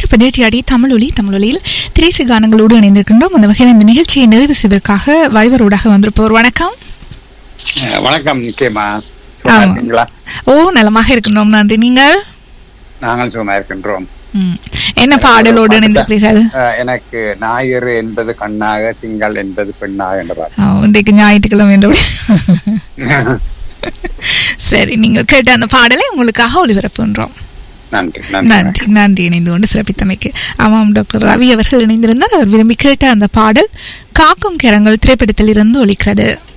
பதினெட்டு தமிழொலி தமிழொலியில் திரைசு கானங்களோடு இணைந்திருக்கின்றோம் அந்த வகையில் இந்த நிகழ்ச்சியை நிறைவு செய்வதற்காக வைவரோடாக வந்திருப்போர் வணக்கம் அஹ் வணக்கம் நிச்சயமா ஆமா. இருக்கீங்களா ஓ நலமாக இருக்கின்றோம் நன்றி நீங்கள் நாங்கள் சும்மா இருக்கின்றோம் ம். என்ன பாடலோடு இணைந்திருக்கிறீர்கள் அஹ் எனக்கு ஞாயிறு என்பது கண்ணாக திங்கள் என்பது பெண்ணாக என்ற பாட்டு ஓ, இன்றைக்கு ஞாயிற்றுக்கிழமை என்றபடி சரி நீங்கள் கேட்ட அந்த பாடலை உங்களுக்காக ஒளிபரப்புகின்றோம் நன்றி நன்றி நன்றி நன்றி இணைந்து கொண்டு சிறப்பித்தமைக்கு ஆமாம் டாக்டர் ரவி அவர்கள் இணைந்திருந்தார் அவர் விரும்பி கேட்ட அந்த பாடல் காக்கும் கரங்கள் திரைப்படத்தில் இருந்து ஒலிக்கிறது